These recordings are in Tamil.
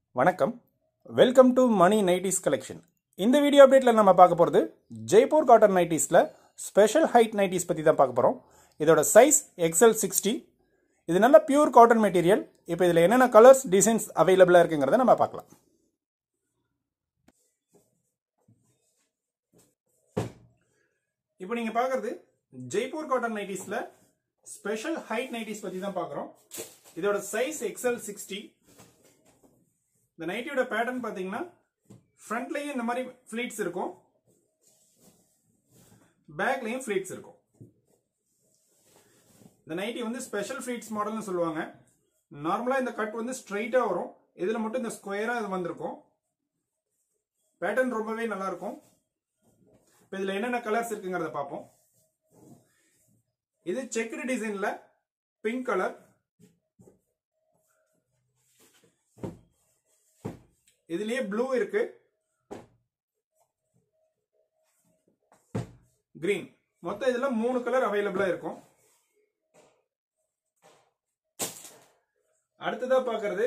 வணக்கம் welcome to Mani nighties collection இந்த வீடியோ அப்டேட்டில் நம்ம பார்க்க போகிறது ஜெய்ப்பூர் காட்டன் நைட்டிஸில் ஸ்பெஷல் ஹைட் நைட்டிஸ் பற்றி தான் பார்க்க போகிறோம் இதோட சைஸ் எக்ஸ்எல் சிக்ஸ்டி இது நல்ல பியூர் காட்டன் மெட்டீரியல் இப்போ இதில் என்னென்ன கலர்ஸ் டிசைன்ஸ் அவைலபிளாக இருக்குங்கிறத நம்ம பார்க்கலாம் இப்போ நீங்கள் பார்க்குறது ஜெய்ப்பூர் காட்டன் நைட்டிஸில் ஸ்பெஷல் ஹைட் நைட்டிஸ் பற்றி தான் பார்க்குறோம் இதோட சைஸ் எக்ஸ்எல் சிக்ஸ்டி இந்த நைட்டியோட பேட்டர்ன் பார்த்தீங்கன்னா ஃப்ரண்ட்லையும் இந்த மாதிரி ஃபிளீட்ஸ் இருக்கும் பேக்லையும் ஃபிளீட்ஸ் இருக்கும் இந்த நைட்டி வந்து ஸ்பெஷல் ஃபிளீட்ஸ் மாடல்னு சொல்லுவாங்க நார்மலாக இந்த கட் வந்து ஸ்ட்ரைட்டாக வரும் இதில் மட்டும் இந்த ஸ்கொயராக இது வந்திருக்கும் பேட்டர்ன் ரொம்பவே நல்லா இருக்கும் இப்போ இதில் என்னென்ன கலர்ஸ் இருக்குங்கிறத பார்ப்போம் இது செக்குடு டிசைனில் பிங்க் கலர் இதுலயே ப்ளூ இருக்கு கிரீன் மொத்தம் இதுல மூணு கலர் அவைலபிளா இருக்கும் அடுத்ததா பாக்குறது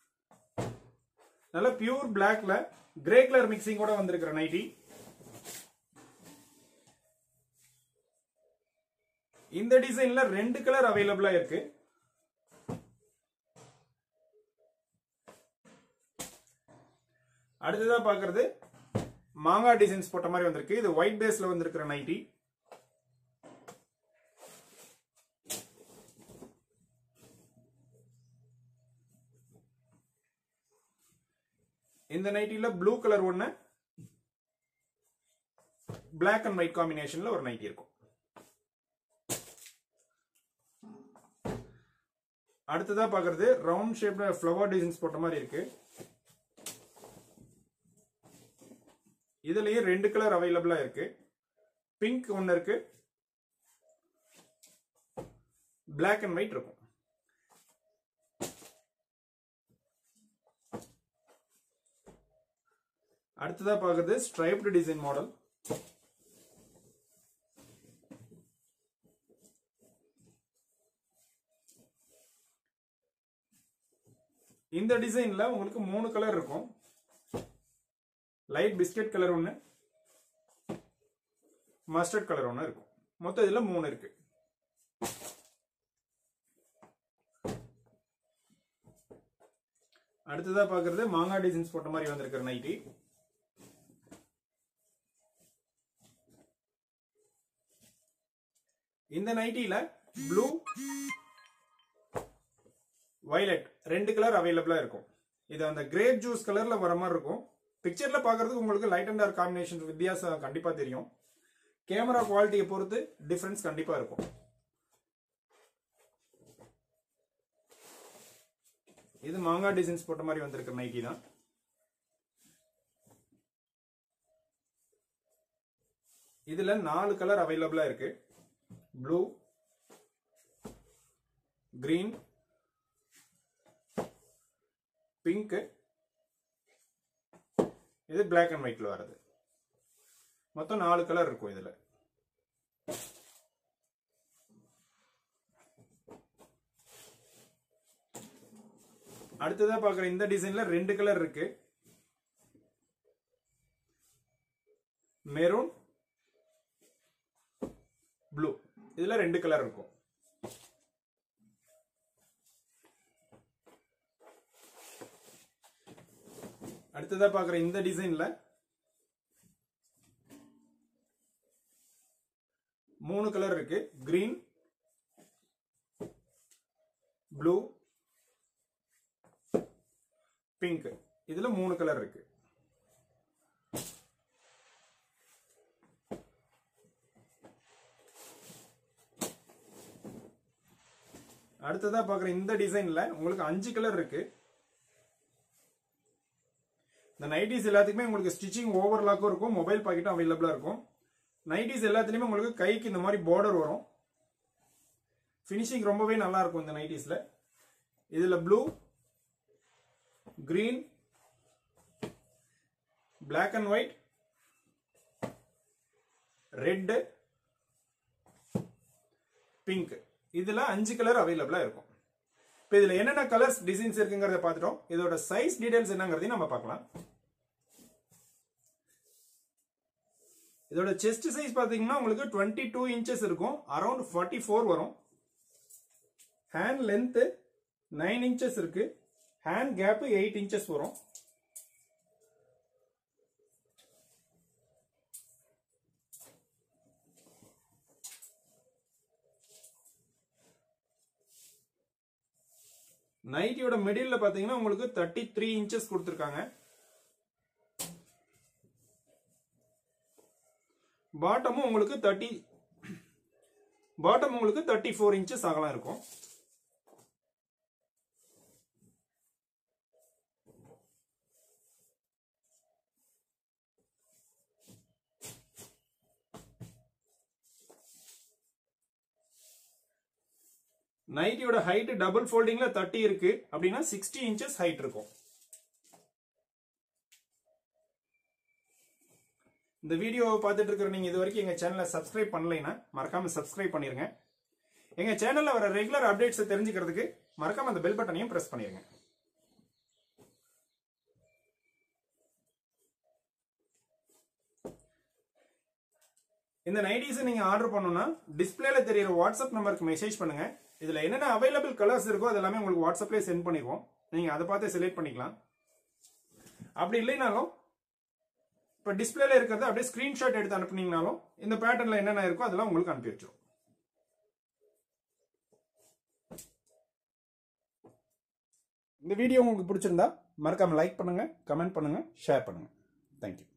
நல்ல பியூர் பிளாக்ல கிரே கலர் மிக்சிங் கூட வந்திருக்கிற நைட்டி இந்த டிசைன்ல ரெண்டு கலர் அவைலபிளா இருக்கு அடுத்ததா பாக்குறது மாங்காய் டிசைன்ஸ் போட்ட மாதிரி வந்திருக்கு இது ஒயிட் பேஸ்ல வந்திருக்கிற நைட்டி இந்த நைட்டில ப்ளூ கலர் ஒண்ணு பிளாக் அண்ட் ஒயிட் காம்பினேஷன்ல ஒரு நைட்டி இருக்கும் அடுத்ததா பாக்குறது ரவுண்ட் ஷேப்ல ஃப்ளவர் டிசைன்ஸ் போட்ட மாதிரி இருக்கு இதுலயே ரெண்டு கலர் அவைலபிளா இருக்கு பிங்க் ஒன்னு இருக்கு பிளாக் அண்ட் ஒயிட் இருக்கும் அடுத்ததா பாக்குறது ஸ்ட்ரைப்டு டிசைன் மாடல் இந்த டிசைன்ல உங்களுக்கு மூணு கலர் இருக்கும் லைட் பிஸ்கட் கலர் ஒன்று மஸ்டர்ட் கலர் ஒன்று இருக்கும் மொத்தம் இதில் மூணு இருக்கு அடுத்ததா பார்க்கறது மாங்காய் டிசைன்ஸ் போட்ட மாதிரி வந்திருக்கிற நைட்டி இந்த நைட்டில ப்ளூ வயலட் ரெண்டு கலர் அவைலபிளா இருக்கும் இது அந்த கிரேப் ஜூஸ் கலர்ல வர மாதிரி இருக்கும் பிக்சர்ல பாக்குறதுக்கு உங்களுக்கு லைட் அண்ட் டார்க் காம்பினேஷன் வித்தியாசம் கண்டிப்பா தெரியும் கேமரா குவாலிட்டியை பொறுத்து டிஃபரன்ஸ் கண்டிப்பா இருக்கும் இது மாங்காய் டிசைன்ஸ் போட்ட மாதிரி வந்திருக்கிற நைட்டி தான் இதுல நாலு கலர் அவைலபிளா இருக்கு ப்ளூ கிரீன் பிங்க் இது பிளாக் அண்ட் ஒயிட்ல வருது மொத்தம் நாலு கலர் இருக்கும் இதுல அடுத்ததா பாக்குற இந்த டிசைன்ல ரெண்டு கலர் இருக்கு மெரூன் ப்ளூ இதுல ரெண்டு கலர் இருக்கும் அடுத்ததா பாக்குற இந்த டிசைன்ல மூணு கலர் இருக்கு கிரீன் ப்ளூ பிங்க் இதுல மூணு கலர் இருக்கு அடுத்ததா பாக்குற இந்த டிசைன்ல உங்களுக்கு அஞ்சு கலர் இருக்கு இந்த நைட்டிஸ் எல்லாத்துக்குமே உங்களுக்கு ஸ்டிச்சிங் ஓவர்லாக்கும் இருக்கும் மொபைல் பாக்கெட்டும் அவைலபிளா இருக்கும் நைட்டிஸ் எல்லாத்துலயுமே உங்களுக்கு கைக்கு இந்த மாதிரி பார்டர் வரும் ஃபினிஷிங் ரொம்பவே நல்லா இருக்கும் இந்த நைட்டிஸ்ல இதுல blue green black and white red pink இதுல அஞ்சு கலர் அவைலபிளா இருக்கும் இப்போ இதில் என்னென்ன கலர்ஸ் டிசைன்ஸ் இருக்குங்கிறத பார்த்துட்டோம் இதோட சைஸ் டீடைல்ஸ் என்னங்கிறதையும் நம்ம பார்க்கலாம் இதோட செஸ்ட் சைஸ் பார்த்தீங்கன்னா உங்களுக்கு டுவெண்ட்டி டூ இன்ச்சஸ் இருக்கும் அரௌண்ட் ஃபார்ட்டி ஃபோர் வரும் ஹேண்ட் லென்த்து நைன் இன்ச்சஸ் இருக்கு ஹேண்ட் கேப்பு எயிட் இன்ச்சஸ் வரும் நைட்டியோட மிடில் பார்த்தீங்கன்னா உங்களுக்கு தேர்ட்டி த்ரீ இன்ச்சஸ் கொடுத்துருக்காங்க பாட்டமும் உங்களுக்கு தேர்ட்டி பாட்டம் உங்களுக்கு தேர்ட்டி ஃபோர் இன்ச்சஸ் அகலம் இருக்கும் நைட்டியோட ஹைட் டபுள் ஃபோல்டிங்ல தேர்ட்டி இருக்கு அப்படின்னா சிக்ஸ்டி இன்ச்சஸ் ஹைட் இருக்கும் இந்த வீடியோவை பார்த்துட்டு இருக்கிற நீங்க இது வரைக்கும் எங்க சேனலை சப்ஸ்கிரைப் பண்ணலைன்னா மறக்காம சப்ஸ்கிரைப் பண்ணிருங்க எங்க சேனல்ல வர ரெகுலர் அப்டேட்ஸை தெரிஞ்சுக்கிறதுக்கு மறக்காம அந்த பெல் பட்டனையும் பிரஸ் பண்ணிருங்க இந்த நைட்டிஸை நீங்க ஆர்டர் பண்ணணும்னா டிஸ்பிளேல தெரியுற வாட்ஸ்அப் நம்பருக்கு மெசேஜ் பண்ணுங்க இதுல என்னென்ன அவைலபிள் கலர்ஸ் இருக்கோ அது எல்லாமே உங்களுக்கு வாட்ஸ்அப்லேயே சென்ட் பண்ணிடுவோம் நீங்க அதை பார்த்து செலக்ட் பண்ணிக்கலாம் அப்படி இல்லைனாலும் இப்போ டிஸ்பிளேல இருக்கிறத அப்படியே ஸ்கிரீன்ஷாட் எடுத்து அனுப்புனீங்கனாலும் இந்த பேட்டர்ல என்னென்ன இருக்கோ அதெல்லாம் உங்களுக்கு அனுப்பி வச்சிரும் இந்த வீடியோ உங்களுக்கு பிடிச்சிருந்தா மறக்காம லைக் பண்ணுங்க கமெண்ட் பண்ணுங்க ஷேர் பண்ணுங்க தேங்க்யூ